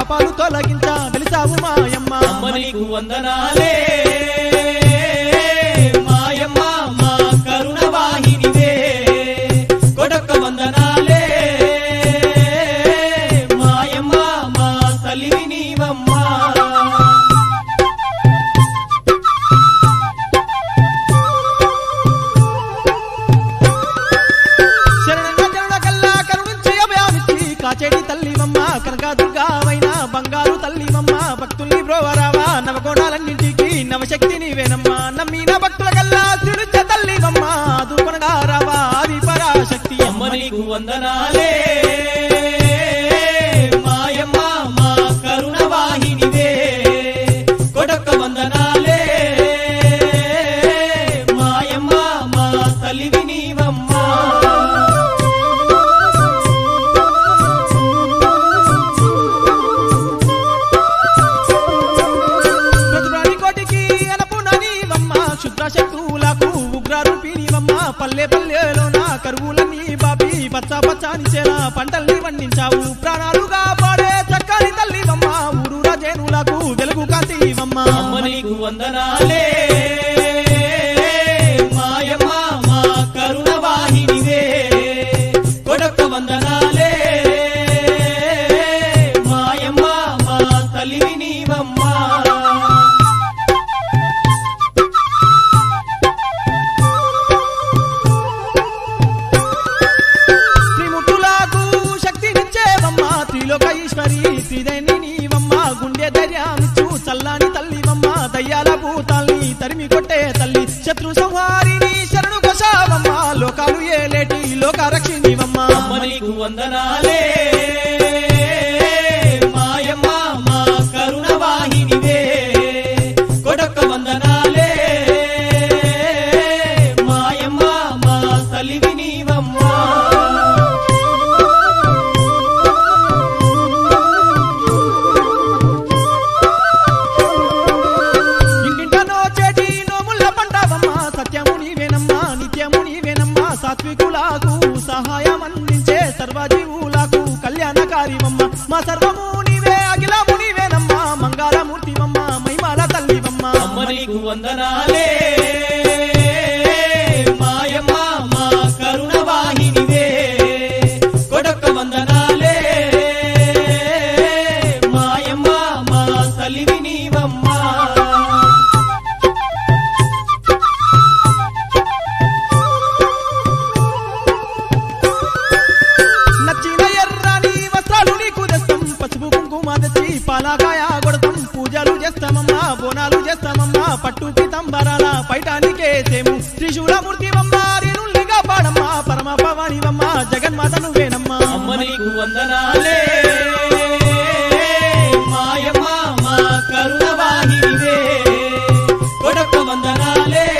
పాపాలు తొలగించ వెలిసావు మాయమ్మ అమ్మ నీకు వందనాలే మాయమ్మ మా కరుణ వాహినివే కొడొక్క వందనాలే మాయమ్మ మా తల్లివి నీవమ్మా శరణంగా జనుల కల్లా కరుణించి అభయామిచ్చి కాచేడి తల్లివమ్మ కనక దుర్గావైన బంగారు తల్లివమ్మ భక్తుల్ని బ్రోవరావా నవకోణాలన్నింటికి నవశక్తి నీవేనమ్మా నమ్మిన భక్తుల కల్లా సిడుచ్చ తల్లివమ్మ దుకొనగా రావా ఆది పరాశక్తి అమ్మ నీకు వందనాలే మాయమ్మ మా కరుణ వాహినివే కొడొక్క వందనాలే మాయమ్మ మా తల్లివి నీవమ్మా ప్రతిప్రాణి కోటికి అనపున నీవమ్మ శుద్ర శక్తులకు ఉగ్ర రూపినివమ్మ పల్లె పల్లెలోన కరువులన్నీ బాపి పచ్చ పచ్చాని చేల పంటల్ని పండించావు ప్రాణాలుగా పాడే చక్కని తల్లివమ్మ ఊరు రాజేనులకు వెలుగు కాంతివమ్మ అమ్మ నీకు వందనాలే మాయమ్మ మా కరుణ వాహినివే కొడొక్క వందనాలే మాయమ్మ మా తల్లివి నీవమ్మా శ్రీముట్టులకు శక్తినిచ్చేవమ్మ త్రిలోక ఈశ్వరి శ్రీదేని నీవమ్మ గుండె ధైర్యమిచ్చు చల్లాని తల్లివమ్మ దయ్యాల భూతాల్ని తరిమి కొట్టే తల్లి శత్రు సంహారిని శరణు కొశావమ్మ లోకాలు ఏలేటి లోక రక్షిణివమ్మ అమ్మ నీకు వందనాలే మాయమ్మ మా కరుణ వాహినివే కొడొక్క వందనాలే మాయమ్మ మా తల్లివి నీవమ్మా ఇంటింటనో చేటి నోముల పంటవమ్మ సత్యము నీవేనమ్మా నిత్యము నీవేనమ్మా సాత్వికులకు సహాయం అందించే సర్వజీవులకు కళ్యాణకారివమ్మ మా సర్వము నీవే అఖిలము నీవేనమ్మా మంగళమూర్తివమ్మ మహిమాల తల్లివమ్మ అమ్మ నీకు వందనాలే మాయమ్మ మా కరుణ వాహినివే కొడొక్క వందనాలే మాయమ్మ మా తల్లివి నీవమ్మా నచ్చిన ఎర్రని వస్త్రాలు నీకు తెస్తాం పసుపు కుంకుమ తెచ్చి పాలకాయ కొడతాం పూజలు చేస్తామమ్మా బోనాలు చేస్తామమ్మా పట్టు పితంబరాల పైటానికేసేము త్రిశూలమూర్తివమ్మ రేణుల్నిగా పాడమ్మా పరమ పవానివమ్మ జగన్మాత నువ్వేనమ్మా అమ్మ నీకు వందనాలే మాయమ్మ మా కరుణ వాహినివే కొడొక్క వందనాలే